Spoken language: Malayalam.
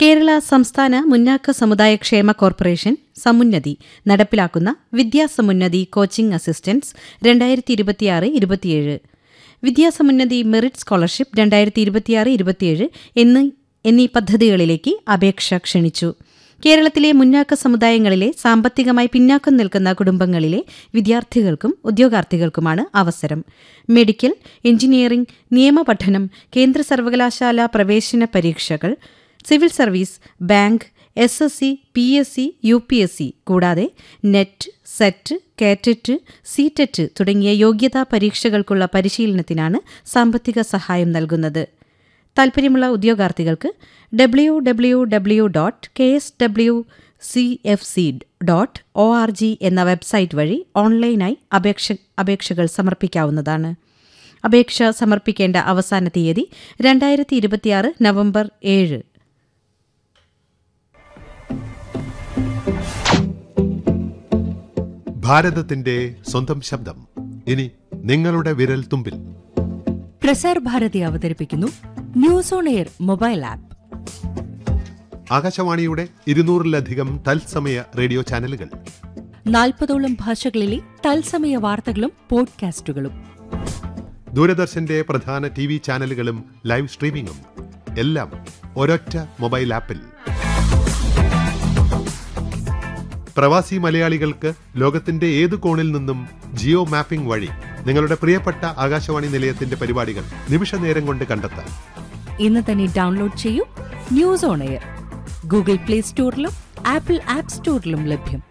കേരള സംസ്ഥാന മുന്നാക്ക സമുദായ ക്ഷേമ കോർപ്പറേഷൻ സമുന്നതി നടപ്പിലാക്കുന്ന വിദ്യാസമുന്നതി കോച്ചിംഗ് അസിസ്റ്റൻസ് രണ്ടായിരത്തി ഇരുപത്തിയാറ് ഇരുപത്തിയേഴ് വിദ്യാസമുന്നതി മെറിറ്റ് സ്കോളർഷിപ്പ് രണ്ടായിരത്തി ഇരുപത്തിയാറ് ഇരുപത്തിയേഴ് എന്നീ എന്നീ പദ്ധതികളിലേക്ക് അപേക്ഷ ക്ഷണിച്ചു കേരളത്തിലെ മുന്നാക്ക സമുദായങ്ങളിലെ സാമ്പത്തികമായി പിന്നാക്കം നിൽക്കുന്ന കുടുംബങ്ങളിലെ വിദ്യാർത്ഥികൾക്കും ഉദ്യോഗാർത്ഥികൾക്കുമാണ് അവസരം മെഡിക്കൽ എഞ്ചിനീയറിംഗ് നിയമപഠനം കേന്ദ്ര സർവകലാശാല പ്രവേശന പരീക്ഷകൾ civil service bank S S C P S C U P S C കൂടാതെ നെറ്റ് സെറ്റ് കാറ്ററ്റ് സിടെറ്റ് തുടങ്ങിയ യോഗ്യതാ പരീക്ഷകൾക്കുള്ള പരിശീലനത്തിനാണ് സാമ്പത്തിക സഹായം നൽകുന്നത് താൽപ്പര്യമുള്ള ഉദ്യോഗാർത്ഥികൾക്ക് W W W dot K S W C F C dot O R G എന്ന വെബ്സൈറ്റ് വഴി ഓൺലൈനായി അപേക്ഷ അപേക്ഷകൾ സമർപ്പിക്കാവുന്നതാണ് അപേക്ഷ സമർപ്പിക്കേണ്ട അവസാന തീയതി രണ്ടായിരത്തി ഇരുപത്തിയാറ് നവംബർ ഏഴ് ഭാരതത്തിന്റെ സ്വന്തം ശബ്ദം ഇനി നിങ്ങളുടെ വിരൽ തുമ്പിൽ പ്രസാർ ഭാരതി അവതരിപ്പിക്കുന്നു news on air mobile app ആകാശവാണിയുടെ ഇരുന്നൂറിലധികം തത്സമയ റേഡിയോ ചാനലുകൾ നാൽപ്പതോളം ഭാഷകളിലെ തത്സമയ വാർത്തകളും പോഡ്കാസ്റ്റുകളും ദൂരദർശന്റെ പ്രധാന ടി വി ചാനലുകളും ലൈവ് സ്ട്രീമിംഗും എല്ലാം ഒരൊറ്റ മൊബൈൽ ആപ്പിൽ പ്രവാസി മലയാളികൾക്ക് ലോകത്തിന്റെ ഏത് കോണിൽ നിന്നും ജിയോ മാപ്പിംഗ് വഴി നിങ്ങളുടെ പ്രിയപ്പെട്ട ആകാശവാണി നിലയത്തിന്റെ പരിപാടികൾ നിമിഷ നേരം കൊണ്ട് കണ്ടെത്താം ഇന്ന് തന്നെ ഡൗൺലോഡ് ചെയ്യൂ news on air Google Play സ്റ്റോറിലും ആപ്പിൾ ആപ്പ് സ്റ്റോറിലും ലഭ്യം